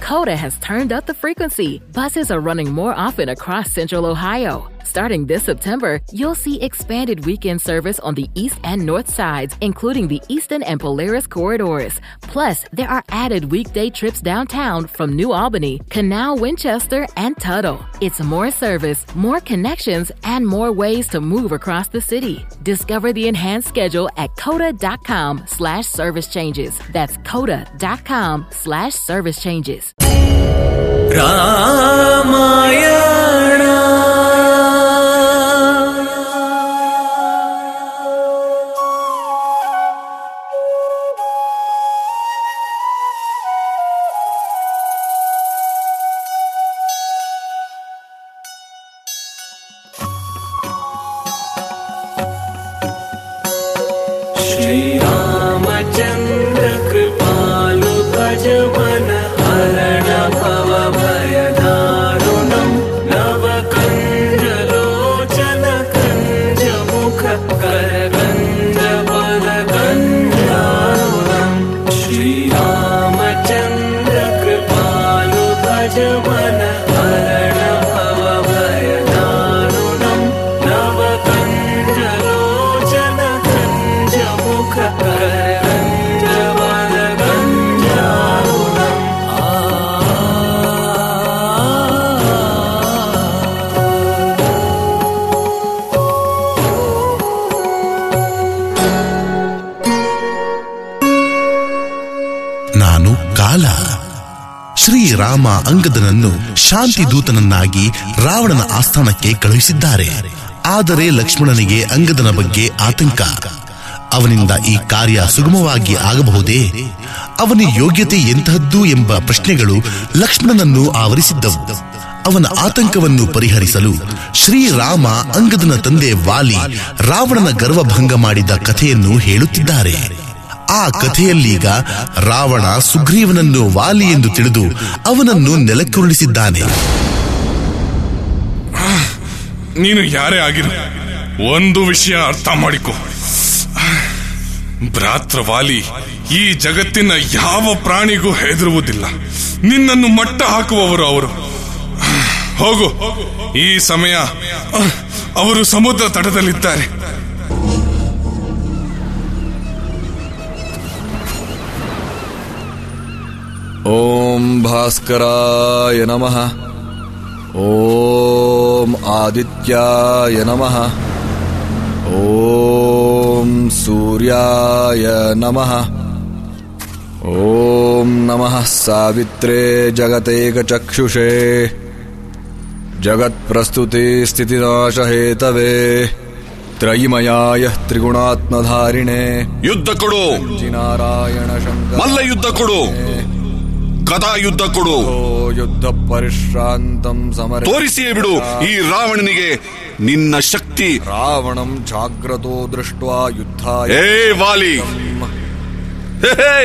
Coda has turned up the frequency. Buses are running more often across central Ohio. Starting this September, you'll see expanded weekend service on the east and north sides, including the Eastern and Polaris corridors. Plus, there are added weekday trips downtown from New Albany, Canal Winchester, and Tuttle. It's more service, more connections, and more ways to move across the city. Discover the enhanced schedule at coda.com slash service changes. That's coda.com slash service changes. Shri Ramchandra कृपालु भज मन हरण भव भयदारुणम् नवकञ्जलोचन कञ्ज मुख करकञ्ज वरकञ्जारुणम् श्रीरामचन्द्र कृपालु भज मन हरण भव भयदारुणम् नवकञ्जलोचन कञ्ज मुख करकञ्ज वरकञ्जारुणम् ನಾನು ಕಾಲ ಶ್ರೀರಾಮ ಅಂಗದನನ್ನು ಶಾಂತಿ ದೂತನನ್ನಾಗಿ ರಾವಣನ ಆಸ್ಥಾನಕ್ಕೆ ಕಳುಹಿಸಿದ್ದಾರೆ ಆದರೆ ಲಕ್ಷ್ಮಣನಿಗೆ ಅಂಗದನ ಬಗ್ಗೆ ಆತಂಕ ಅವನಿಂದ ಈ ಕಾರ್ಯ ಸುಗಮವಾಗಿ ಆಗಬಹುದೇ ಅವನ ಯೋಗ್ಯತೆ ಎಂತಹದ್ದು ಎಂಬ ಪ್ರಶ್ನೆಗಳು ಲಕ್ಷ್ಮಣನನ್ನು ಆವರಿಸಿದ್ದವು ಅವನ ಆತಂಕವನ್ನು ಪರಿಹರಿಸಲು ಶ್ರೀರಾಮ ಅಂಗದನ ತಂದೆ ವಾಲಿ ರಾವಣನ ಗರ್ವಭಂಗ ಮಾಡಿದ ಕಥೆಯನ್ನು ಹೇಳುತ್ತಿದ್ದಾರೆ ಆ ಕಥೆಯಲ್ಲೀಗ ರಾವಣ ಸುಗ್ರೀವನನ್ನು ವಾಲಿ ಎಂದು ತಿಳಿದು ಅವನನ್ನು ನೆಲಕ್ಕುರುಳಿಸಿದ್ದಾನೆ ನೀನು ಯಾರೇ ಆಗಿರು ಒಂದು ವಿಷಯ ಅರ್ಥ ಮಾಡಿಕೊ ಭ್ರಾತೃವಾಲಿ ಈ ಜಗತ್ತಿನ ಯಾವ ಪ್ರಾಣಿಗೂ ಹೆದರುವುದಿಲ್ಲ ನಿನ್ನನ್ನು ಮಟ್ಟ ಹಾಕುವವರು ಅವರು ಹೋಗು ಈ ಸಮಯ ಅವರು ಸಮುದ್ರ ತಟದಲ್ಲಿದ್ದಾರೆ ॐ भास्कराय नमः ॐ आदित्याय नमः ॐ सूर्याय नमः ॐ नमः सावित्रे जगतेकचक्षुषे जगत्प्रस्तुते स्थितिनाशहेतवे त्रयिमयाय त्रिगुणात्मधारिणे ಯುದ್ಧ ಕೊಡು नारायण शङ्कर ಮಲ್ಲ ಯುದ್ಧ ಕೊಡು ಗದಾ ಯುದ್ಧ ಕೊಡು युद्ध परिश्रान्तम् समरे ತೋರಿಸಿಯೇ ಬಿಡು ಈ ರಾವಣನಿಗೆ ನಿನ್ನ ಶಕ್ತಿ रावणम् जाग्रतो दृष्ट्वा युद्धाय ಏ ವಾಲಿ ಹೇ, ಹೇ.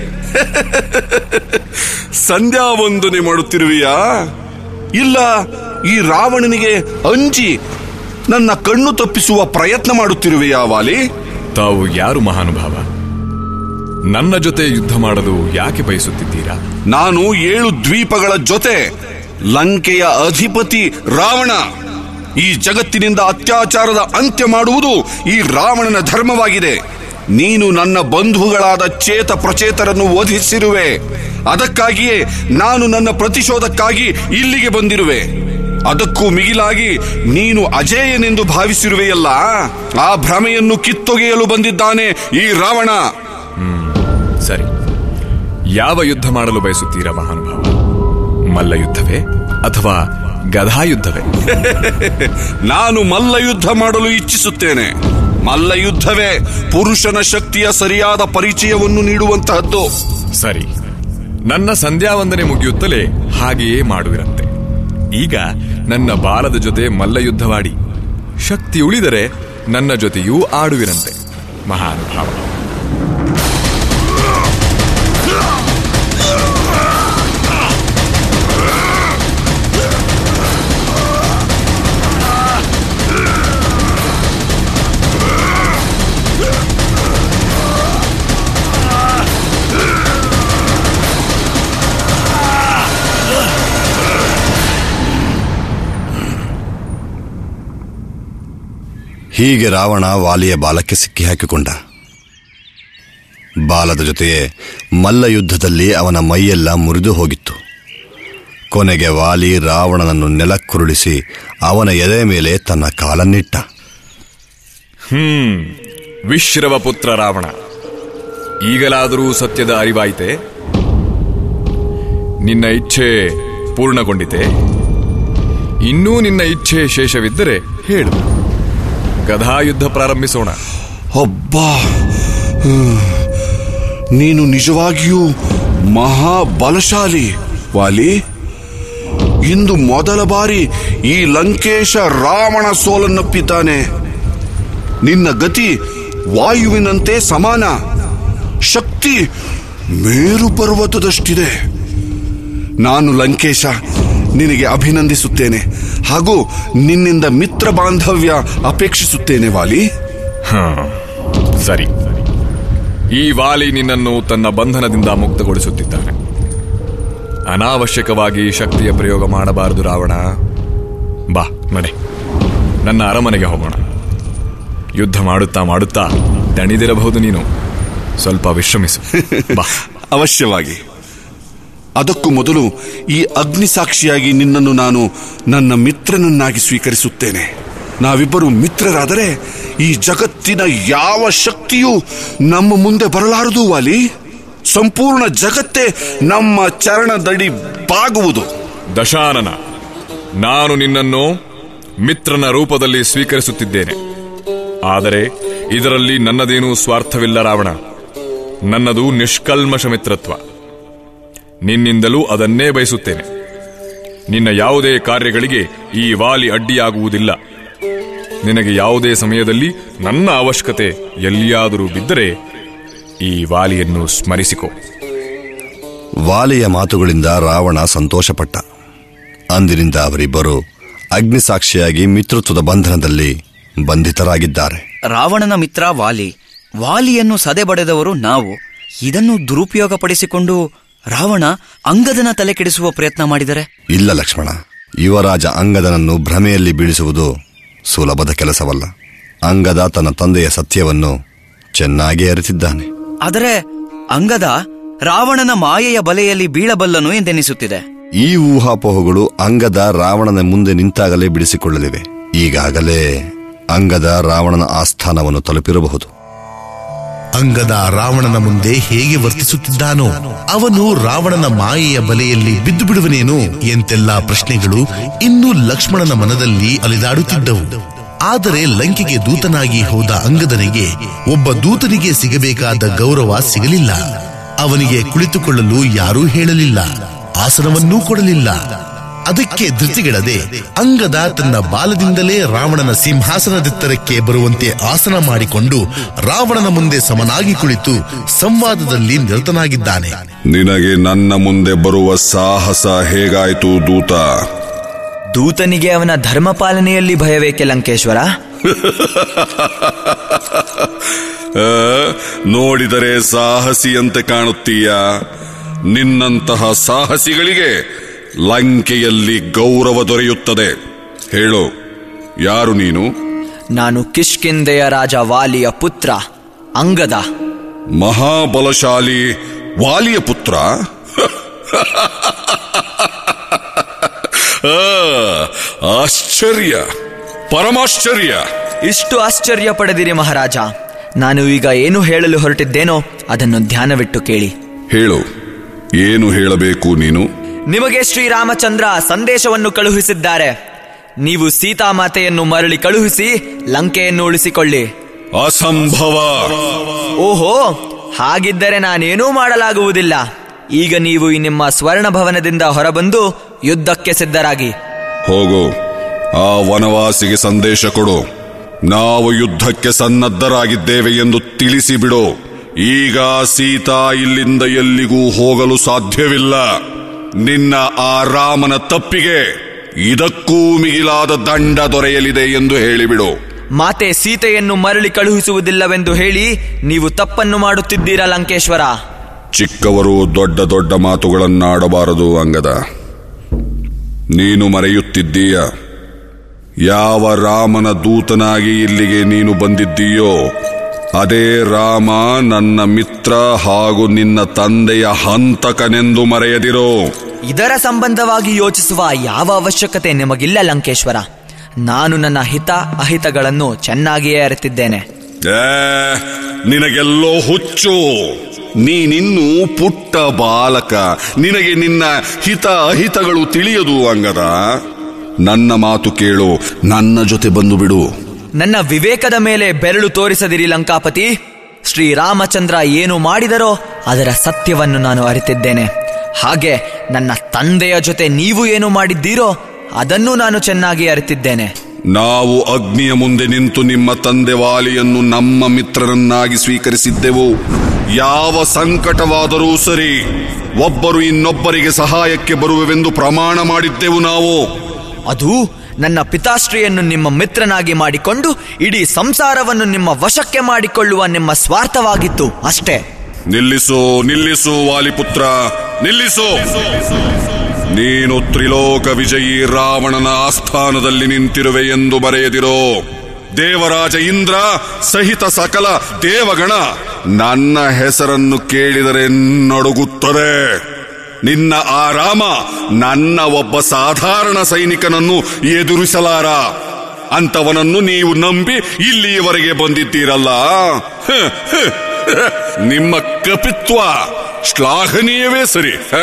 ಸಂಧ್ಯಾ ವಂದನೆ ಮಾಡುತ್ತಿರುವಿಯಾ ಇಲ್ಲ ಈ ರಾವಣನಿಗೆ ಅಂಜಿ ನನ್ನ ಕಣ್ಣು ತಪ್ಪಿಸುವ ಪ್ರಯತ್ನ ಮಾಡುತ್ತಿರುವೆಯಾ ವಾಲಿ ತಾವು ಯಾರು ಮಹಾನುಭಾವ ನನ್ನ ಜೊತೆ ಯುದ್ಧ ಮಾಡಲು ಯಾಕೆ ಬಯಸುತ್ತಿದ್ದೀರಾ ನಾನು ಏಳು ದ್ವೀಪಗಳ ಜೊತೆ ಲಂಕೆಯ ಅಧಿಪತಿ ರಾವಣ ಈ ಜಗತ್ತಿನಿಂದ ಅತ್ಯಾಚಾರದ ಅಂತ್ಯ ಮಾಡುವುದು ಈ ರಾವಣನ ಧರ್ಮವಾಗಿದೆ ನೀನು ನನ್ನ ಬಂಧುಗಳಾದ ಚೇತ ಪ್ರಚೇತರನ್ನು ವಧಿಸಿರುವೆ ಅದಕ್ಕಾಗಿಯೇ ನಾನು ನನ್ನ ಪ್ರತಿಶೋಧಕ್ಕಾಗಿ ಇಲ್ಲಿಗೆ ಬಂದಿರುವೆ ಅದಕ್ಕೂ ಮಿಗಿಲಾಗಿ ನೀನು ಅಜೇಯನೆಂದು ಭಾವಿಸಿರುವೆಯಲ್ಲ ಆ ಭ್ರಮೆಯನ್ನು ಕಿತ್ತೊಗೆಯಲು ಬಂದಿದ್ದಾನೆ ಈ ರಾವಣ ಸರಿ ಯಾವ ಯುದ್ಧ ಮಾಡಲು ಬಯಸುತ್ತೀರಾ ಮಹಾನುಭಾವ ಮಲ್ಲ ಯುದ್ಧವೇ ಅಥವಾ ಗದಾ ಯುದ್ಧವೇ ನಾನು ಮಲ್ಲ ಯುದ್ಧ ಮಾಡಲು ಇಚ್ಛಿಸುತ್ತೇನೆ ಮಲ್ಲ ಯುದ್ಧವೇ ಪುರುಷನ ಶಕ್ತಿಯ ಸರಿಯಾದ ಪರಿಚಯವನ್ನು ನೀಡುವಂತಹದ್ದು ಸರಿ ನನ್ನ ಸಂಧ್ಯಾ ವಂದನೆ ಮುಗಿಯುತ್ತಲೇ ಹಾಗೆಯೇ ಮಾಡುವಿರಂತೆ ಈಗ ನನ್ನ ಬಾಲದ ಜೊತೆ ಮಲ್ಲ ಯುದ್ಧವಾಡಿ ಶಕ್ತಿ ಉಳಿದರೆ ನನ್ನ ಜೊತೆಯೂ ಆಡುವಿರಂತೆ ಮಹಾನುಭಾವ ಹೀಗೆ ರಾವಣ ವಾಲಿಯ ಬಾಲಕ್ಕೆ ಸಿಕ್ಕಿ ಹಾಕಿಕೊಂಡ ಬಾಲದ ಜೊತೆಯೇ ಮಲ್ಲ ಯುದ್ಧದಲ್ಲಿ ಅವನ ಮೈಯೆಲ್ಲ ಮುರಿದು ಹೋಗಿತ್ತು ಕೊನೆಗೆ ವಾಲಿ ರಾವಣನನ್ನು ನೆಲಕ್ಕುರುಳಿಸಿ ಅವನ ಎದೆ ಮೇಲೆ ತನ್ನ ಕಾಲನ್ನಿಟ್ಟ ಹ್ಮ್ ವಿಶ್ರವ ಪುತ್ರ ರಾವಣ ಈಗಲಾದರೂ ಸತ್ಯದ ಅರಿವಾಯಿತೆ ನಿನ್ನ ಇಚ್ಛೆ ಪೂರ್ಣಗೊಂಡಿತೆ ಇನ್ನೂ ನಿನ್ನ ಇಚ್ಛೆ ಶೇಷವಿದ್ದರೆ ಹೇಳು ಗದಾಯುದ್ಧ ಪ್ರಾರಂಭಿಸೋಣ ಅಬ್ಬಾ ಹ್ಮ್. ನೀನು ನಿಜವಾಗಿಯೂ ಮಹಾಬಲಶಾಲಿ ವಾಲಿ ಇಂದು ಮೊದಲ ಬಾರಿ ಈ ಲಂಕೇಶ ರಾವಣ ಸೋಲನ್ನಪ್ಪಿದ್ದಾನೆ ನಿನ್ನ ಗತಿ ವಾಯುವಿನಂತೆ ಸಮಾನ ಶಕ್ತಿ ಮೇರು ಪರ್ವತದಷ್ಟಿದೆ ನಾನು ಲಂಕೇಶ ನಿನಗೆ ಅಭಿನಂದಿಸುತ್ತೇನೆ ಹಾಗೂ ನಿನ್ನಿಂದ ಮಿತ್ರ ಬಾಂಧವ್ಯ ಅಪೇಕ್ಷಿಸುತ್ತೇನೆ ವಾಲಿ ಹಾ ಸರಿ ಈ ವಾಲಿ ನಿನ್ನನ್ನು ತನ್ನ ಬಂಧನದಿಂದ ಮುಕ್ತಗೊಳಿಸುತ್ತಿದ್ದಾನೆ ಅನಾವಶ್ಯಕವಾಗಿ ಶಕ್ತಿಯ ಪ್ರಯೋಗ ಮಾಡಬಾರದು ರಾವಣ ಬಾ ನಡೆ ನನ್ನ ಅರಮನೆಗೆ ಹೋಗೋಣ ಯುದ್ಧ ಮಾಡುತ್ತಾ ಮಾಡುತ್ತಾ ದಣಿದಿರಬಹುದು ನೀನು ಸ್ವಲ್ಪ ವಿಶ್ರಮಿಸು ಬಾ ಅವಶ್ಯವಾಗಿ ಅದಕ್ಕೂ ಮೊದಲು ಈ ಅಗ್ನಿ ಸಾಕ್ಷಿಯಾಗಿ ನಿನ್ನನ್ನು ನಾನು ನನ್ನ ಮಿತ್ರನನ್ನಾಗಿ ಸ್ವೀಕರಿಸುತ್ತೇನೆ ನಾವಿಬ್ಬರು ಮಿತ್ರರಾದರೆ ಈ ಜಗತ್ತಿನ ಯಾವ ಶಕ್ತಿಯೂ ನಮ್ಮ ಮುಂದೆ ಬರಲಾರದು ವಾಲಿ ಸಂಪೂರ್ಣ ಜಗತ್ತೇ ನಮ್ಮ ಚರಣದಡಿ ಬಾಗುವುದು ದಶಾನನ ನಾನು ನಿನ್ನನ್ನು ಮಿತ್ರನ ರೂಪದಲ್ಲಿ ಸ್ವೀಕರಿಸುತ್ತಿದ್ದೇನೆ ಆದರೆ ಇದರಲ್ಲಿ ನನ್ನದೇನೂ ಸ್ವಾರ್ಥವಿಲ್ಲ ರಾವಣ ನನ್ನದು ನಿಷ್ಕಲ್ಮಶ ಮಿತ್ರತ್ವ ನಿನ್ನಿಂದಲೂ ಅದನ್ನೇ ಬಯಸುತ್ತೇನೆ ನಿನ್ನ ಯಾವುದೇ ಕಾರ್ಯಗಳಿಗೆ ಈ ವಾಲಿ ಅಡ್ಡಿಯಾಗುವುದಿಲ್ಲ ನಿನಗೆ ಯಾವುದೇ ಸಮಯದಲ್ಲಿ ನನ್ನ ಅವಶ್ಯಕತೆ ಎಲ್ಲಿಯಾದರೂ ಬಿದ್ದರೆ ಈ ವಾಲಿಯನ್ನು ಸ್ಮರಿಸಿಕೊ ವಾಲಿಯ ಮಾತುಗಳಿಂದ ರಾವಣ ಸಂತೋಷಪಟ್ಟ ಅಂದಿನಿಂದ ಅವರಿಬ್ಬರು ಅಗ್ನಿಸಾಕ್ಷಿಯಾಗಿ ಮಿತ್ರತ್ವದ ಬಂಧನದಲ್ಲಿ ಬಂಧಿತರಾಗಿದ್ದಾರೆ ರಾವಣನ ಮಿತ್ರ ವಾಲಿ ವಾಲಿಯನ್ನು ಸದೆಬಡೆದವರು ನಾವು ಇದನ್ನು ದುರುಪಯೋಗಪಡಿಸಿಕೊಂಡು ರಾವಣ ಅಂಗದನ ತಲೆ ಕೆಡಿಸುವ ಪ್ರಯತ್ನ ಮಾಡಿದರೆ ಇಲ್ಲ ಲಕ್ಷ್ಮಣ ಯುವರಾಜ ಅಂಗದನನ್ನು ಭ್ರಮೆಯಲ್ಲಿ ಬೀಳಿಸುವುದು ಸುಲಭದ ಕೆಲಸವಲ್ಲ ಅಂಗದ ತನ್ನ ತಂದೆಯ ಸತ್ಯವನ್ನು ಚೆನ್ನಾಗಿ ಅರಿತಿದ್ದಾನೆ ಆದರೆ ಅಂಗದ ರಾವಣನ ಮಾಯೆಯ ಬಲೆಯಲ್ಲಿ ಬೀಳಬಲ್ಲನು ಎಂದೆನಿಸುತ್ತಿದೆ ಈ ಊಹಾಪೋಹಗಳು ಅಂಗದ ರಾವಣನ ಮುಂದೆ ನಿಂತಾಗಲೇ ಬಿಡಿಸಿಕೊಳ್ಳಲಿವೆ ಈಗಾಗಲೇ ಅಂಗದ ರಾವಣನ ಆಸ್ಥಾನವನ್ನು ತಲುಪಿರಬಹುದು ಅಂಗದ ರಾವಣನ ಮುಂದೆ ಹೇಗೆ ವರ್ತಿಸುತ್ತಿದ್ದಾನೋ ಅವನು ರಾವಣನ ಮಾಯೆಯ ಬಲೆಯಲ್ಲಿ ಬಿದ್ದು ಬಿಡುವನೇನು ಎಂತೆಲ್ಲಾ ಪ್ರಶ್ನೆಗಳು ಇನ್ನೂ ಲಕ್ಷ್ಮಣನ ಮನದಲ್ಲಿ ಅಲಿದಾಡುತ್ತಿದ್ದವು ಆದರೆ ಲಂಕೆಗೆ ದೂತನಾಗಿ ಹೋದ ಅಂಗದನಿಗೆ ಒಬ್ಬ ದೂತನಿಗೆ ಸಿಗಬೇಕಾದ ಗೌರವ ಸಿಗಲಿಲ್ಲ ಅವನಿಗೆ ಕುಳಿತುಕೊಳ್ಳಲು ಯಾರೂ ಹೇಳಲಿಲ್ಲ ಆಸನವನ್ನೂ ಕೊಡಲಿಲ್ಲ ಅದಕ್ಕೆ ಧೃತಿಗೆಡದೆ ಅಂಗದ ತನ್ನ ಬಾಲದಿಂದಲೇ ರಾವಣನ ಸಿಂಹಾಸನದೆತ್ತರಕ್ಕೆ ಬರುವಂತೆ ಆಸನ ಮಾಡಿಕೊಂಡು ರಾವಣನ ಮುಂದೆ ಸಮನಾಗಿ ಕುಳಿತು ಸಂವಾದದಲ್ಲಿ ನಿರತನಾಗಿದ್ದಾನೆ ನಿನಗೆ ನನ್ನ ಮುಂದೆ ಬರುವ ಸಾಹಸ ಹೇಗಾಯ್ತು ದೂತ ದೂತನಿಗೆ ಅವನ ಧರ್ಮ ಪಾಲನೆಯಲ್ಲಿ ಭಯವೇಕೆ ಲಂಕೇಶ್ವರ ಆ, ನೋಡಿದರೆ ಸಾಹಸಿಯಂತೆ ಕಾಣುತ್ತೀಯ ನಿನ್ನಂತಹ ಸಾಹಸಿಗಳಿಗೆ ಲಂಕೆಯಲ್ಲಿ ಗೌರವ ದೊರೆಯುತ್ತದೆ ಹೇಳು ಯಾರು ನೀನು ನಾನು ಕಿಷ್ಕಿಂದೆಯ ರಾಜ ವಾಲಿಯ ಪುತ್ರ ಅಂಗದ ಮಹಾಬಲಶಾಲಿ ವಾಲಿಯ ಪುತ್ರ ಆ, ಆಶ್ಚರ್ಯ ಪರಮಾಶ್ಚರ್ಯ ಇಷ್ಟು ಆಶ್ಚರ್ಯ ಪಡೆದಿರಿ ಮಹಾರಾಜ ನಾನು ಈಗ ಏನು ಹೇಳಲು ಹೊರಟಿದ್ದೇನೋ ಅದನ್ನು ಧ್ಯಾನವಿಟ್ಟು ಕೇಳಿ ಹೇಳು ಏನು ಹೇಳಬೇಕು ನೀನು ನಿಮಗೆ ಶ್ರೀರಾಮಚಂದ್ರ ಸಂದೇಶವನ್ನು ಕಳುಹಿಸಿದ್ದಾರೆ ನೀವು ಸೀತಾಮಾತೆಯನ್ನು ಮರಳಿ ಕಳುಹಿಸಿ ಲಂಕೆಯನ್ನು ಉಳಿಸಿಕೊಳ್ಳಿ ಅಸಂಭವ ಓಹೋ ಹಾಗಿದ್ದರೆ ನಾನೇನೂ ಮಾಡಲಾಗುವುದಿಲ್ಲ ಈಗ ನೀವು ಈ ನಿಮ್ಮ ಸ್ವರ್ಣ ಭವನದಿಂದ ಹೊರಬಂದು ಯುದ್ಧಕ್ಕೆ ಸಿದ್ಧರಾಗಿ ಹೋಗು ಆ ವನವಾಸಿಗೆ ಸಂದೇಶ ಕೊಡು ನಾವು ಯುದ್ಧಕ್ಕೆ ಸನ್ನದ್ಧರಾಗಿದ್ದೇವೆ ಎಂದು ತಿಳಿಸಿ ಬಿಡು ಈಗ ಸೀತಾ ಇಲ್ಲಿಂದ ಎಲ್ಲಿಗೂ ಹೋಗಲು ಸಾಧ್ಯವಿಲ್ಲ ನಿನ್ನ ಆ ರಾಮನ ತಪ್ಪಿಗೆ ಇದಕ್ಕೂ ಮಿಗಿಲಾದ ದಂಡ ದೊರೆಯಲಿದೆ ಎಂದು ಹೇಳಿಬಿಡು ಮಾತೆ ಸೀತೆಯನ್ನು ಮರಳಿ ಕಳುಹಿಸುವುದಿಲ್ಲವೆಂದು ಹೇಳಿ ನೀವು ತಪ್ಪನ್ನು ಮಾಡುತ್ತಿದ್ದೀರಾ ಲಂಕೇಶ್ವರ ಚಿಕ್ಕವರು ದೊಡ್ಡ ದೊಡ್ಡ ಮಾತುಗಳನ್ನಾಡಬಾರದು ಅಂಗದ ನೀನು ಮರೆಯುತ್ತಿದ್ದೀಯ ಯಾವ ರಾಮನ ದೂತನಾಗಿ ಇಲ್ಲಿಗೆ ನೀನು ಬಂದಿದ್ದೀಯೋ ಅದೇ ರಾಮ ನನ್ನ ಮಿತ್ರ ಹಾಗೂ ನಿನ್ನ ತಂದೆಯ ಹಂತಕನೆಂದು ಮರೆಯದಿರೋ ಇದರ ಸಂಬಂಧವಾಗಿ ಯೋಚಿಸುವ ಯಾವ ಅವಶ್ಯಕತೆ ನಿಮಗಿಲ್ಲ ಲಂಕೇಶ್ವರ ನಾನು ನನ್ನ ಹಿತ ಅಹಿತಗಳನ್ನು ಚೆನ್ನಾಗಿಯೇ ಅರಿತಿದ್ದೇನೆ ಏ, ನಿನಗೆಲ್ಲೋ ಹುಚ್ಚು ನೀನಿನ್ನೂ ಪುಟ್ಟ ಬಾಲಕ ನಿನಗೆ ನಿನ್ನ ಹಿತ ಅಹಿತಗಳು ತಿಳಿಯದು ಅಂಗದ ನನ್ನ ಮಾತು ಕೇಳು ನನ್ನ ಜೊತೆ ಬಂದು ಬಿಡು ನನ್ನ ವಿವೇಕದ ಮೇಲೆ ಬೆರಳು ತೋರಿಸದಿರಿ ಲಂಕಾಪತಿ ಶ್ರೀರಾಮಚಂದ್ರ ಏನು ಮಾಡಿದರೋ ಅದರ ಸತ್ಯವನ್ನು ನಾನು ಅರಿತಿದ್ದೇನೆ ಹಾಗೆ ನನ್ನ ತಂದೆಯ ಜೊತೆ ನೀವು ಏನು ಮಾಡಿದ್ದೀರೋ ಅದನ್ನು ನಾನು ಚೆನ್ನಾಗಿ ಅರಿತಿದ್ದೇನೆ ನಾವು ಅಗ್ನಿಯ ಮುಂದೆ ನಿಂತು ನಿಮ್ಮ ತಂದೆ ವಾಲಿಯನ್ನು ನಮ್ಮ ಮಿತ್ರರನ್ನಾಗಿ ಸ್ವೀಕರಿಸಿದ್ದೆವು ಯಾವ ಸಂಕಟವಾದರೂ ಸರಿ ಒಬ್ಬರು ಇನ್ನೊಬ್ಬರಿಗೆ ಸಹಾಯಕ್ಕೆ ಬರುವೆವೆಂದು ಪ್ರಮಾಣ ಮಾಡಿದ್ದೆವು ನಾವು ಅದು ನನ್ನ ಪಿತಾಶ್ರೀಯನ್ನು ನಿಮ್ಮ ಮಿತ್ರನಾಗಿ ಮಾಡಿಕೊಂಡು ಇಡೀ ಸಂಸಾರವನ್ನು ನಿಮ್ಮ ವಶಕ್ಕೆ ಮಾಡಿಕೊಳ್ಳುವ ನಿಮ್ಮ ಸ್ವಾರ್ಥವಾಗಿತ್ತು ಅಷ್ಟೇ ನಿಲ್ಲಿಸು ನಿಲ್ಲಿಸು ವಾಲಿಪುತ್ರ ನಿಲ್ಲಿಸು ನೀನು ತ್ರಿಲೋಕ ವಿಜಯಿ ರಾವಣನ ಆಸ್ಥಾನದಲ್ಲಿ ನಿಂತಿರುವೆ ಎಂದು ಬರೆಯದಿರೋ ದೇವರಾಜ ಇಂದ್ರ ಸಹಿತ ಸಕಲ ದೇವಗಣ ನನ್ನ ಹೆಸರನ್ನು ಕೇಳಿದರೆ ನಡುಗುತ್ತದೆ ನಿನ್ನ ಆ ರಾಮ ನನ್ನ ಒಬ್ಬ ಸಾಧಾರಣ ಸೈನಿಕನನ್ನು ಎದುರಿಸಲಾರ ಅಂತವನನ್ನು ನೀವು ನಂಬಿ ಇಲ್ಲಿಯವರೆಗೆ ಬಂದಿದ್ದೀರಲ್ಲ ಹ, ಹ, ಹ. ನಿಮ್ಮ ಕಪಿತ್ವ ಶ್ಲಾಘನೀಯವೇ ಸರಿ ಹ?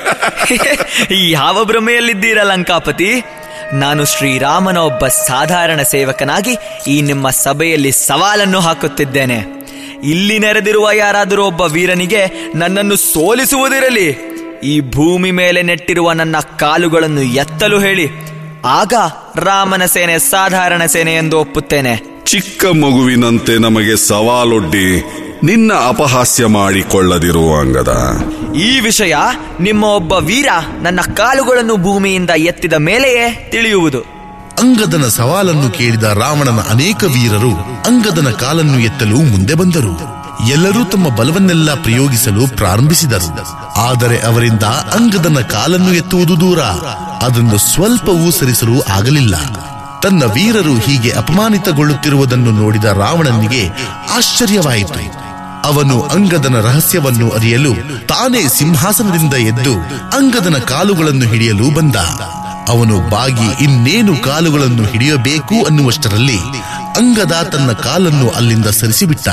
ಯಾವ ಭ್ರಮೆಯಲ್ಲಿದ್ದೀರ ಲಂಕಾಪತಿ ನಾನು ಶ್ರೀರಾಮನ ಒಬ್ಬ ಸಾಧಾರಣ ಸೇವಕನಾಗಿ ಈ ನಿಮ್ಮ ಸಭೆಯಲ್ಲಿ ಸವಾಲನ್ನು ಹಾಕುತ್ತಿದ್ದೇನೆ ಇಲ್ಲಿ ನೆರೆದಿರುವ ಯಾರಾದರೂ ಒಬ್ಬ ವೀರನಿಗೆ ನನ್ನನ್ನು ಸೋಲಿಸುವುದಿರಲಿ ಈ ಭೂಮಿ ಮೇಲೆ ನೆಟ್ಟಿರುವ ನನ್ನ ಕಾಲುಗಳನ್ನು ಎತ್ತಲು ಹೇಳಿ ಆಗ ರಾಮನ ಸೇನೆ ಸಾಧಾರಣ ಸೇನೆ ಎಂದು ಒಪ್ಪುತ್ತೇನೆ ಚಿಕ್ಕ ಮಗುವಿನಂತೆ ನಮಗೆ ಸವಾಲೊಡ್ಡಿ ನಿನ್ನ ಅಪಹಾಸ್ಯ ಮಾಡಿಕೊಳ್ಳದಿರು ಅಂಗದ ಈ ವಿಷಯ ನಿಮ್ಮ ಒಬ್ಬ ವೀರ ನನ್ನ ಕಾಲುಗಳನ್ನು ಭೂಮಿಯಿಂದ ಎತ್ತಿದ ಮೇಲೆಯೇ ತಿಳಿಯುವುದು ಅಂಗದನ ಸವಾಲನ್ನು ಕೇಳಿದ ರಾವಣನ ಅನೇಕ ವೀರರು ಅಂಗದನ ಕಾಲನ್ನು ಎತ್ತಲು ಮುಂದೆ ಬಂದರು ಎಲ್ಲರೂ ತಮ್ಮ ಬಲವನ್ನೆಲ್ಲ ಪ್ರಯೋಗಿಸಲು ಪ್ರಾರಂಭಿಸಿದರು ಆದರೆ ಅವರಿಂದ ಅಂಗದನ ಕಾಲನ್ನು ಎತ್ತುವುದು ದೂರ ಅದನ್ನು ಸ್ವಲ್ಪವೂ ಸರಿಸಲು ಆಗಲಿಲ್ಲ ತನ್ನ ವೀರರು ಹೀಗೆ ಅಪಮಾನಿತಗೊಳ್ಳುತ್ತಿರುವುದನ್ನು ನೋಡಿದ ರಾವಣನಿಗೆ ಆಶ್ಚರ್ಯವಾಯಿತು ಅವನು ಅಂಗದನ ರಹಸ್ಯವನ್ನು ಅರಿಯಲು ತಾನೇ ಸಿಂಹಾಸನದಿಂದ ಎದ್ದು ಅಂಗದನ ಕಾಲುಗಳನ್ನು ಹಿಡಿಯಲು ಬಂದ ಅವನು ಬಾಗಿ ಇನ್ನೇನು ಕಾಲುಗಳನ್ನು ಹಿಡಿಯಬೇಕು ಅನ್ನುವಷ್ಟರಲ್ಲಿ ಅಂಗದ ತನ್ನ ಕಾಲನ್ನು ಅಲ್ಲಿಂದ ಸರಿಸಿಬಿಟ್ಟ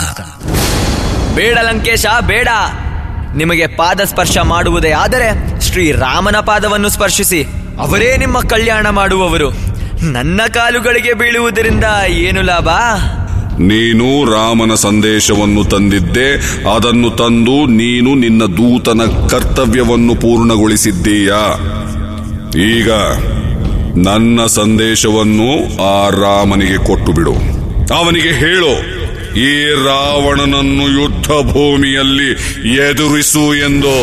ಬೇಡ ಲಂಕೇಶ ಬೇಡ ನಿಮಗೆ ಪಾದ ಸ್ಪರ್ಶ ಮಾಡುವುದೇ ಆದರೆ ಶ್ರೀರಾಮನ ಪಾದವನ್ನು ಸ್ಪರ್ಶಿಸಿ ಅವರೇ ನಿಮ್ಮ ಕಲ್ಯಾಣ ಮಾಡುವವರು ನನ್ನ ಕಾಲುಗಳಿಗೆ ಬೀಳುವುದರಿಂದ ಏನು ಲಾಭ ನೀನು ರಾಮನ ಸಂದೇಶವನ್ನು ತಂದಿದ್ದೆ ಅದನ್ನು ತಂದು ನೀನು ನಿನ್ನ ದೂತನ ಕರ್ತವ್ಯವನ್ನು ಪೂರ್ಣಗೊಳಿಸಿದ್ದೀಯಾ ಈಗ ನನ್ನ ಸಂದೇಶವನ್ನು ಆ ರಾಮನಿಗೆ ಕೊಟ್ಟು ಬಿಡು ಅವನಿಗೆ ಹೇಳು ಈ ರಾವಣನನ್ನು ಯುದ್ಧ ಭೂಮಿಯಲ್ಲಿ ಎದುರಿಸು ಎಂದು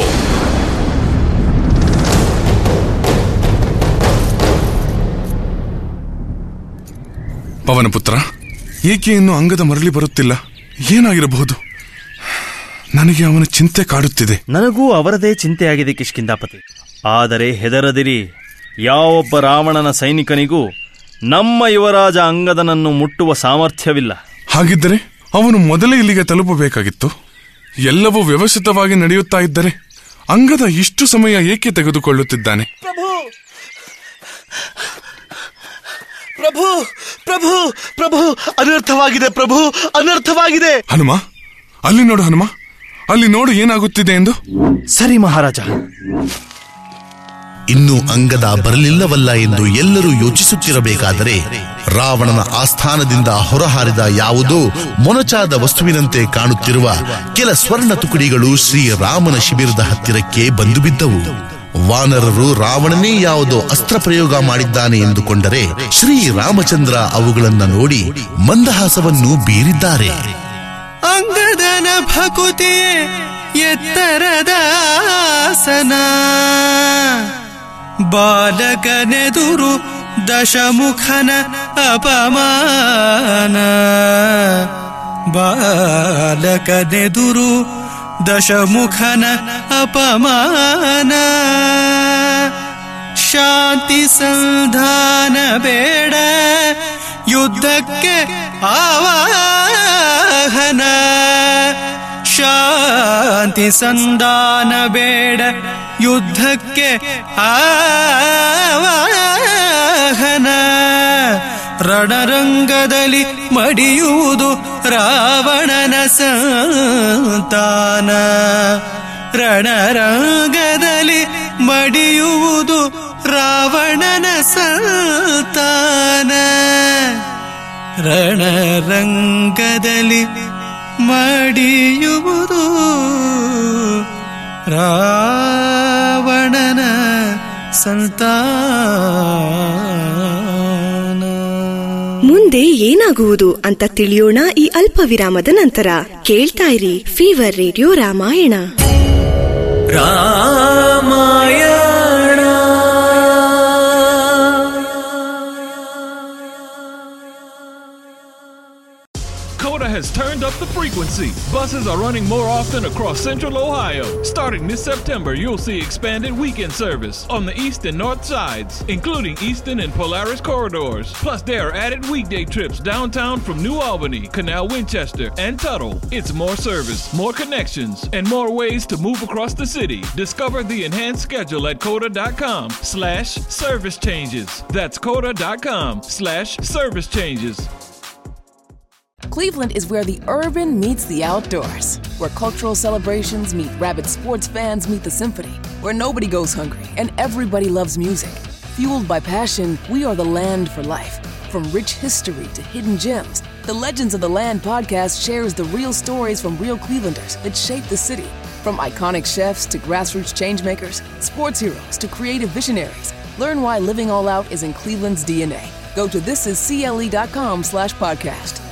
ಪವನಪುತ್ರ ಏಕೆ ಇನ್ನು ಅಂಗದ ಮರಳಿ ಬರುತ್ತಿಲ್ಲ ಏನಾಗಿರಬಹುದು ನನಗೆ ಅವನ ಚಿಂತೆ ಕಾಡುತ್ತಿದೆ ನನಗೂ ಅವರದೇ ಚಿಂತೆಯಾಗಿದೆ ಕಿಷ್ಕಿಂದಾಪತಿ ಆದರೆ ಹೆದರದಿರಿ ಯಾವೊಬ್ಬ ರಾವಣನ ಸೈನಿಕನಿಗೂ ನಮ್ಮ ಯುವರಾಜ ಅಂಗದನನ್ನು ಮುಟ್ಟುವ ಸಾಮರ್ಥ್ಯವಿಲ್ಲ ಹಾಗಿದ್ದರೆ ಅವನು ಮೊದಲೇ ಇಲ್ಲಿಗೆ ತಲುಪಬೇಕಾಗಿತ್ತು ಎಲ್ಲವೂ ವ್ಯವಸ್ಥಿತವಾಗಿ ನಡೆಯುತ್ತಾ ಇದ್ದರೆ ಅಂಗದ ಇಷ್ಟು ಸಮಯ ಏಕೆ ತೆಗೆದುಕೊಳ್ಳುತ್ತಿದ್ದಾನೆ ಪ್ರಭು ಪ್ರಭು ಪ್ರಭು ಅನರ್ಥವಾಗಿದೆ ಪ್ರಭು ಅನರ್ಥವಾಗಿದೆ ಹನುಮ ಅಲ್ಲಿ ನೋಡು ಹನುಮ ಅಲ್ಲಿ ನೋಡು ಏನಾಗುತ್ತಿದೆ ಎಂದು ಸರಿ ಮಹಾರಾಜ ಇನ್ನು ಅಂಗದ ಬರಲಿಲ್ಲವಲ್ಲ ಎಂದು ಎಲ್ಲರೂ ಯೋಚಿಸುತ್ತಿರಬೇಕಾದರೆ ರಾವಣನ ಆಸ್ಥಾನದಿಂದ ಹೊರಹಾರಿದ ಯಾವುದೋ ಮೊನಚಾದ ವಸ್ತುವಿನಂತೆ ಕಾಣುತ್ತಿರುವ ಕೆಲ ಸ್ವರ್ಣ ತುಕಡಿಗಳು ಶ್ರೀರಾಮನ ಶಿಬಿರದ ಹತ್ತಿರಕ್ಕೆ ಬಂದು ಬಿದ್ದವು ವಾನರರು ರಾವಣನೇ ಯಾವುದೋ ಅಸ್ತ್ರ ಪ್ರಯೋಗ ಮಾಡಿದ್ದಾನೆ ಎಂದುಕೊಂಡರೆ ಶ್ರೀರಾಮಚಂದ್ರ ಅವುಗಳನ್ನ ನೋಡಿ ಮಂದಹಾಸವನ್ನು ಬೀರಿದ್ದಾರೆ ಅಂಗದನ ಭಕುತಿಯೇ ಎತ್ತರದ ಆಸನ ಬಾಲಕನೆದುರು ದಶಮುಖನ ಅಪಮಾನ ಬಾಲಕನೆದುರು ದಶಮುಖನ ಅಪಮಾನ ಶಾಂತ ಶಾಂತಿ ಸಂಧಾನ ಬೇಡ ಯುದ್ಧಕ್ಕೆ ಆವಾಹನ ಶಾಂತಿ ಸಂಧಾನ ಬೇಡ ಯುದ್ಧಕ್ಕೆ ಆವಾಹನ ರಣರಂಗದಲ್ಲಿ ಮಡಿಯುವುದು ರಾವಣನ ಸಂತಾನ ರಣರಂಗದಲ್ಲಿ ಮಡಿಯುವುದು ರಾವಣನ ಸಂತಾನ ರಣರಂಗದಲ್ಲಿ ಮಡಿಯುವುದು ರಾವಣನ ಸಂತಾನ ಮುಂದೆ ಏನಾಗುವುದು ಅಂತ ತಿಳಿಯೋಣ ಈ ಅಲ್ಪ ವಿರಾಮದ ನಂತರ ಕೇಳ್ತಾ ಇರಿ fever radio Ramayana Ramayana Coda has turned up the frequency. Buses are running more often across central Ohio. Starting this September, you'll see expanded weekend service on the east and north sides, including Eastern and Polaris corridors. Plus, there are added weekday trips downtown from New Albany, Canal Winchester, and Tuttle. It's more service, more connections, and more ways to move across the city. Discover the enhanced schedule at coda.com slash service changes. That's coda.com slash service changes. Cleveland is where the urban meets the outdoors, where cultural celebrations meet rabid sports fans meet the symphony, where nobody goes hungry and everybody loves music. Fueled by passion, we are the land for life. From rich history to hidden gems, the Legends of the Land podcast shares the real stories from real Clevelanders that shape the city. From iconic chefs to grassroots changemakers, sports heroes to creative visionaries, learn why living all out is in Cleveland's DNA. Go to thisiscle.com slash podcast.